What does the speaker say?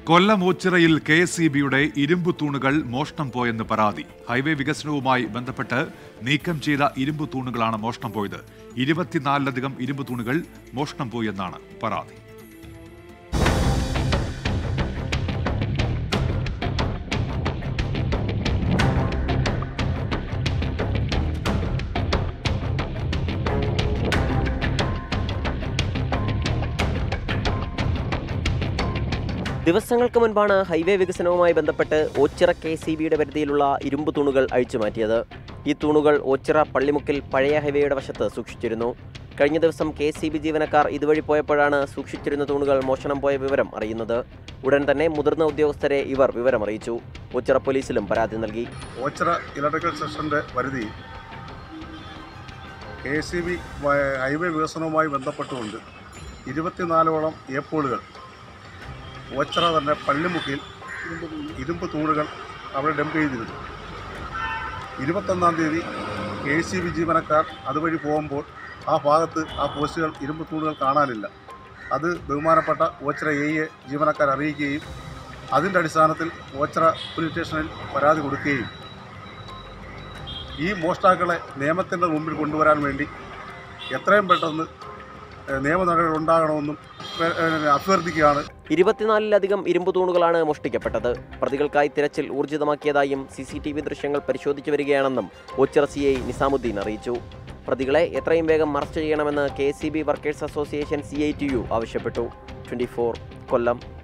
കൊല്ലം ഓച്ചിറയിൽ K S E ബിയുടെ ഇരുമ്പ് തൂണുകൾ മോഷണം പോയെന്ന് പരാതി ഹൈവേ വികസനവുമായി ബന്ധപ്പെട്ട് നീക്കം ചെയ്ത ഇരുമ്പ് തൂണുകളാണ് മോഷണം പോയത് ഇരുപത്തിനാലിലധികം ഇരുമ്പ് തൂണുകൾ മോഷണം പോയി എന്നാണ് പരാതി ദിവസങ്ങൾക്ക് മുൻപാണ് ഹൈവേ വികസനവുമായി ബന്ധപ്പെട്ട് ഓച്ചിറ കെ സി ബിയുടെ പരിധിയിലുള്ള ഇരുമ്പ് തൂണുകൾ അഴിച്ചുമാറ്റിയത് ഈ തൂണുകൾ ഓച്ചിറ പള്ളിമുക്കിൽ പഴയ ഹൈവേയുടെ വശത്ത് സൂക്ഷിച്ചിരുന്നു കഴിഞ്ഞ ദിവസം കെ സി ബി ജീവനക്കാർ ഇതുവഴി പോയപ്പോഴാണ് സൂക്ഷിച്ചിരുന്ന തൂണുകൾ മോഷണം പോയ വിവരം അറിയുന്നത് ഉടൻ തന്നെ മുതിർന്ന ഉദ്യോഗസ്ഥരെ ഇവർ വിവരം അറിയിച്ചു ഓച്ചിറ പോലീസിലും പരാതി നൽകി ഓച്ചിറ ഇലക്ട്രിക്കൽ സെക്ഷൻ്റെ പരിധി കെ സി ബി ഹൈവേ വികസനവുമായി ബന്ധപ്പെട്ടുകൊണ്ട് ഇരുപത്തിനാലോളം ഏപ്പോളുകൾ ഓച്ചിറ തന്നെ പള്ളിമുക്കിൽ ഇരുമ്പ് തൂണുകൾ അവിടെ ഡംപ് ചെയ്തിരുന്നു ഇരുപത്തൊന്നാം തീയതി കെ സി ബി ജീവനക്കാർ അതുവഴി പോകുമ്പോൾ ആ ഭാഗത്ത് ആ പോസ്റ്റുകൾ ഇരുമ്പ് തൂണുകൾ കാണാനില്ല അത് ബഹുമാനപ്പെട്ട ഓച്ചിറ എ എ ജീവനക്കാർ അറിയിക്കുകയും അതിൻ്റെ അടിസ്ഥാനത്തിൽ ഓച്ചിറ പോലീസ് സ്റ്റേഷനിൽ പരാതി കൊടുക്കുകയും ഈ മോഷ്ടാക്കളെ നിയമത്തിൻ്റെ മുമ്പിൽ കൊണ്ടുവരാൻ വേണ്ടി എത്രയും പെട്ടെന്ന് ഏഹ്, നിയമ നടപടികൾ ഉണ്ടാകണമെന്നും ഏഹ്, അഭ്യർത്ഥിക്കുകയാണ് ഇരുപത്തിനാലിലധികം ഇരുമ്പ് തൂണുകളാണ് മോഷ്ടിക്കപ്പെട്ടത് പ്രതികൾക്കായി തിരച്ചിൽ ഊർജിതമാക്കിയതായും സി സി ടി വി ദൃശ്യങ്ങൾ പരിശോധിച്ചു വരികയാണെന്നും ഓച്ചിറ സി ഐ നിസാമുദ്ദീൻ അറിയിച്ചു പ്രതികളെ എത്രയും വേഗം അറസ്റ്റ് ചെയ്യണമെന്ന് K C B workers association C I T U ആവശ്യപ്പെട്ടു ട്വന്റി ഫോർ കൊല്ലം